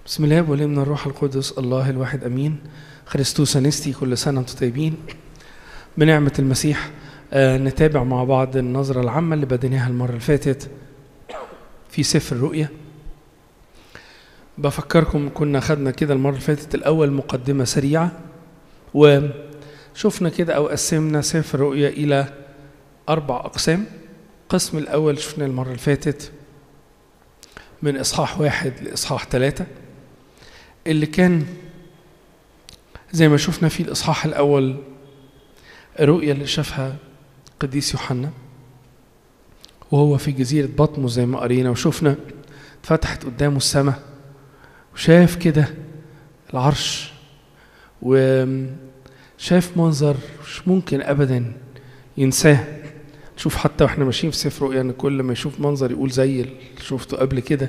بسم الله والابن الروح القدس الله الواحد امين خريستوس انستي كل سنه وانتم طيبين بنعمه المسيح آه نتابع مع بعض النظره العامه اللي بديناها المره اللي فاتت في سفر الرؤيا بفكركم كنا خدنا كده المره اللي فاتت الاول مقدمه سريعه وشفنا كده او قسمنا سفر الرؤيا الى اربع اقسام القسم الاول شفنا المره اللي فاتت من اصحاح واحد لاصحاح ثلاثه اللي كان زي ما شفنا في الإصحاح الأول الرؤية اللي شافها قديس يوحنا وهو في جزيرة بطمس زي ما قرينا وشفنا اتفتحت قدامه السماء وشاف كده العرش وشاف منظر مش ممكن أبدا ينساه نشوف حتى واحنا ماشيين في سفر رؤيا ان كل ما يشوف منظر يقول زي اللي شفته قبل كده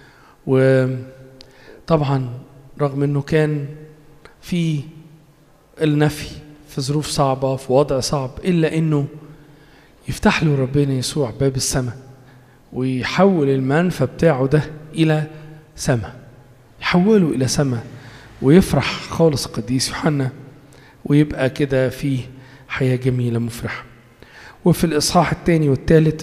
وطبعا رغم انه كان في النفي في ظروف صعبة في وضع صعب إلا إنه يفتح له ربنا يسوع باب السماء ويحول المنفى بتاعه ده إلى سماء يحوله إلى سماء ويفرح خالص القديس يوحنا ويبقى كده فيه حياة جميلة مفرحة وفي الإصحاح الثاني والثالث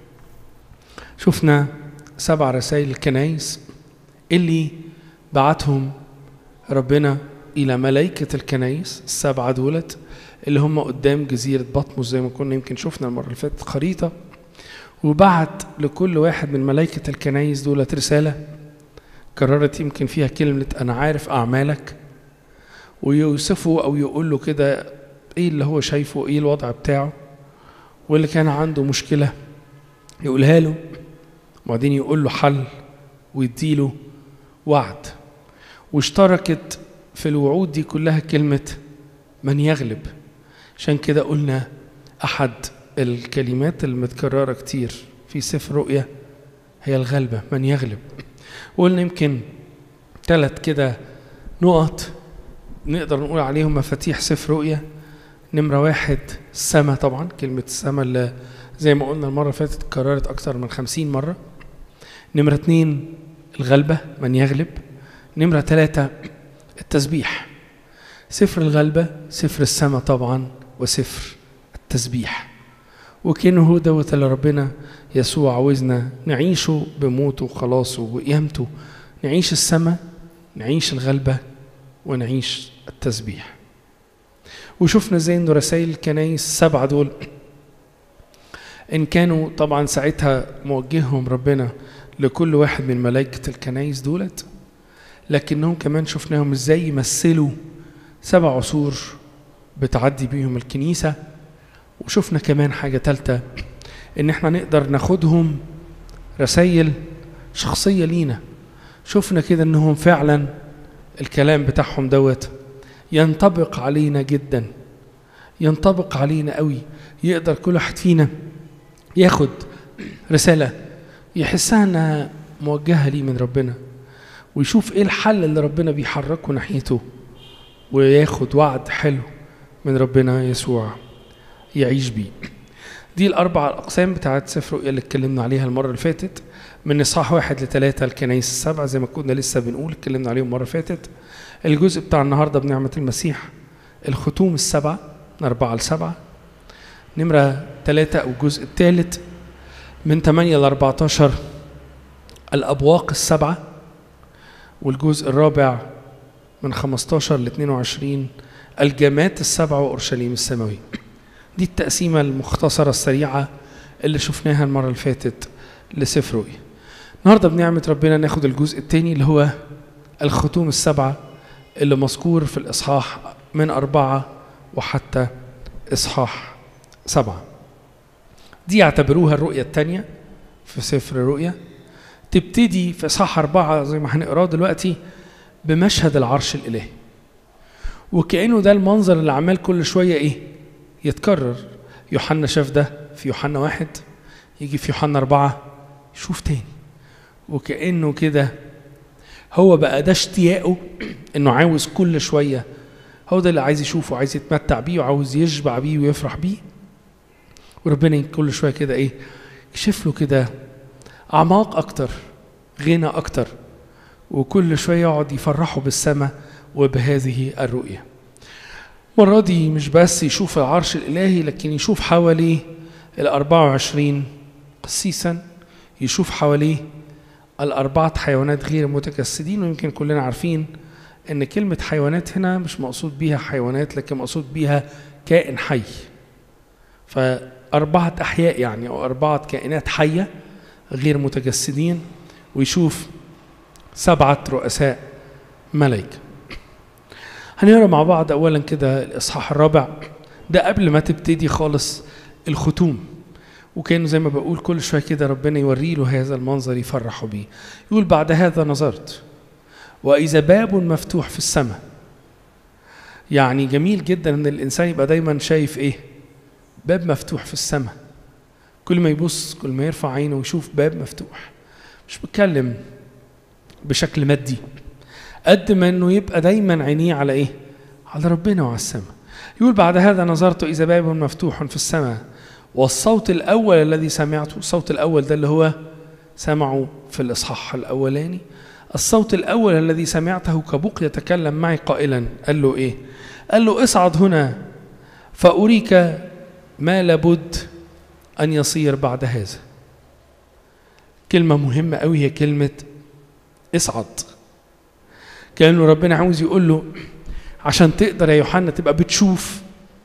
شفنا سبع رسائل الكنايس اللي بعتهم ربنا إلى ملائكة الكنايس السبعة دولت اللي هم قدام جزيرة بطمس زي ما كنا يمكن شفنا المرة اللي فاتت خريطة وبعت لكل واحد من ملائكة الكنايس دولت رسالة كررت يمكن فيها كلمة أنا عارف أعمالك ويوصفه أو يقول له كده إيه اللي هو شايفه إيه الوضع بتاعه واللي كان عنده مشكلة يقولها له وبعدين يقول له حل ويديله وعد واشتركت في الوعود دي كلها كلمة من يغلب عشان كده قلنا أحد الكلمات المتكررة كتير في سفر رؤيا هي الغلبة من يغلب وقلنا يمكن ثلاث كده نقط نقدر نقول عليهم مفاتيح سفر رؤيا نمرة واحد السماء طبعا كلمة السماء اللي زي ما قلنا المرة اللي فاتت اتكررت أكتر من خمسين مرة نمرة اتنين الغلبة من يغلب نمرة ثلاثة التسبيح سفر الغلبة سفر السماء طبعا وسفر التسبيح وكأنه هو دوت اللي ربنا يسوع عاوزنا نعيشه بموته وخلاصه وقيامته نعيش السماء نعيش الغلبة ونعيش التسبيح وشفنا ازاي انه رسائل الكنايس السبعة دول ان كانوا طبعا ساعتها موجههم ربنا لكل واحد من ملائكة الكنايس دولت لكنهم كمان شفناهم ازاي يمثلوا سبع عصور بتعدي بيهم الكنيسة وشفنا كمان حاجة تالتة ان احنا نقدر ناخدهم رسائل شخصية لينا شفنا كده انهم فعلا الكلام بتاعهم دوت ينطبق علينا جدا ينطبق علينا قوي يقدر كل واحد فينا ياخد رسالة يحسها انها موجهة ليه من ربنا ويشوف ايه الحل اللي ربنا بيحركه ناحيته وياخد وعد حلو من ربنا يسوع يعيش بيه دي الأربع الأقسام بتاعت سفر رؤيا اللي اتكلمنا عليها المرة اللي فاتت من إصحاح واحد لثلاثة الكنايس السبع زي ما كنا لسه بنقول اتكلمنا عليهم المرة اللي فاتت الجزء بتاع النهاردة بنعمة المسيح الختوم السبعة من أربعة لسبعة نمرة ثلاثة أو الجزء الثالث من 8 ل 14 الأبواق السبعة والجزء الرابع من 15 ل 22 الجامات السبعة وأورشليم السماوي دي التقسيمة المختصرة السريعة اللي شفناها المرة اللي فاتت لسفر رؤيا النهارده بنعمة ربنا ناخد الجزء الثاني اللي هو الختوم السبعة اللي مذكور في الإصحاح من أربعة وحتى إصحاح سبعة دي يعتبروها الرؤية الثانية في سفر الرؤيا تبتدي في إصحاح أربعة زي ما هنقراه دلوقتي بمشهد العرش الإلهي وكأنه ده المنظر اللي عمال كل شوية إيه يتكرر يوحنا شاف ده في يوحنا واحد يجي في يوحنا أربعة يشوف تاني وكأنه كده هو بقى ده اشتياقه إنه عاوز كل شوية هو ده اللي عايز يشوفه عايز يتمتع بيه وعاوز يشبع بيه ويفرح بيه وربنا كل شوية كده إيه يكشف له كده أعماق أكتر غنى أكتر وكل شوية يقعد يفرحوا بالسماء وبهذه الرؤية المرة دي مش بس يشوف العرش الإلهي لكن يشوف حواليه الأربعة وعشرين قسيسا يشوف حواليه الأربعة حيوانات غير متجسدين ويمكن كلنا عارفين إن كلمة حيوانات هنا مش مقصود بيها حيوانات لكن مقصود بيها كائن حي فأربعة أحياء يعني أو أربعة كائنات حية غير متجسدين ويشوف سبعة رؤساء ملائكة هنقرا مع بعض أولا كده الإصحاح الرابع ده قبل ما تبتدي خالص الختوم وكانوا زي ما بقول كل شوية كده ربنا يوري له هذا المنظر يفرحوا بيه يقول بعد هذا نظرت وإذا باب مفتوح في السماء يعني جميل جدا ان الانسان يبقى دايما شايف ايه باب مفتوح في السماء كل ما يبص كل ما يرفع عينه ويشوف باب مفتوح مش بتكلم بشكل مادي قد ما انه يبقى دايما عينيه على ايه على ربنا وعلى السماء يقول بعد هذا نظرت اذا باب مفتوح في السماء والصوت الاول الذي سمعته الصوت الاول ده اللي هو سمعه في الاصحاح الاولاني الصوت الاول الذي سمعته كبوق يتكلم معي قائلا قال له ايه قال له اصعد هنا فاريك ما لابد ان يصير بعد هذا كلمه مهمه قوي هي كلمه اصعد كانه ربنا عاوز يقول له عشان تقدر يا يوحنا تبقى بتشوف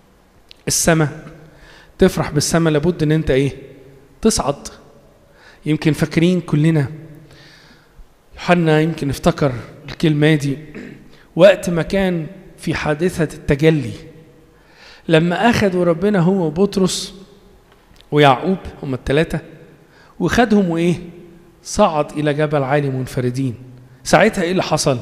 السماء تفرح بالسماء لابد ان انت ايه تصعد يمكن فاكرين كلنا يوحنا يمكن افتكر الكلمة دي وقت ما كان في حادثة التجلي لما أخذوا ربنا هو وبطرس ويعقوب هم الثلاثة وخدهم وإيه صعد إلى جبل عالي منفردين ساعتها إيه اللي حصل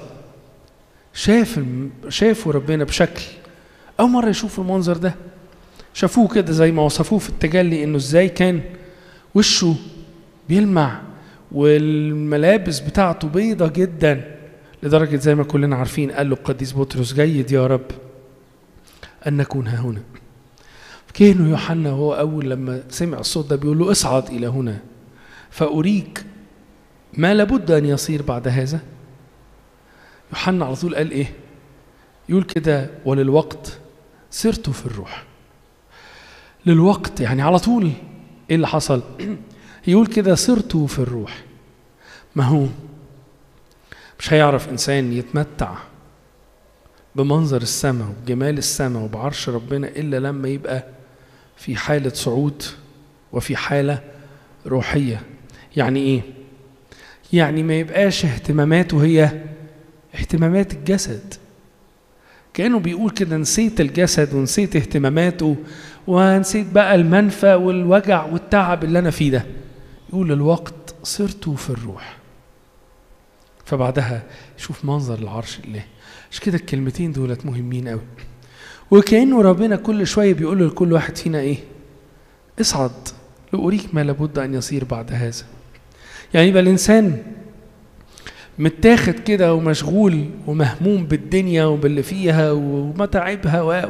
شاف شافوا ربنا بشكل أول مرة يشوفوا المنظر ده شافوه كده زي ما وصفوه في التجلي إنه إزاي كان وشه بيلمع والملابس بتاعته بيضة جدا لدرجة زي ما كلنا عارفين قال له القديس بطرس جيد يا رب أن نكون ها هنا كانوا يوحنا هو أول لما سمع الصوت ده بيقول له اصعد إلى هنا فأريك ما لابد أن يصير بعد هذا يوحنا على طول قال إيه يقول كده وللوقت سرت في الروح للوقت يعني على طول إيه اللي حصل يقول كده صرت في الروح ما هو مش هيعرف انسان يتمتع بمنظر السماء وبجمال السماء وبعرش ربنا الا لما يبقى في حاله صعود وفي حاله روحيه يعني ايه يعني ما يبقاش اهتماماته هي اهتمامات الجسد كانه بيقول كده نسيت الجسد ونسيت اهتماماته ونسيت بقى المنفى والوجع والتعب اللي انا فيه ده يقول الوقت صرت في الروح فبعدها شوف منظر العرش الله مش كده الكلمتين دولت مهمين قوي وكأنه ربنا كل شوية بيقول لكل واحد فينا ايه اصعد لأريك ما لابد أن يصير بعد هذا يعني يبقى الإنسان متاخد كده ومشغول ومهموم بالدنيا وباللي فيها ومتاعبها و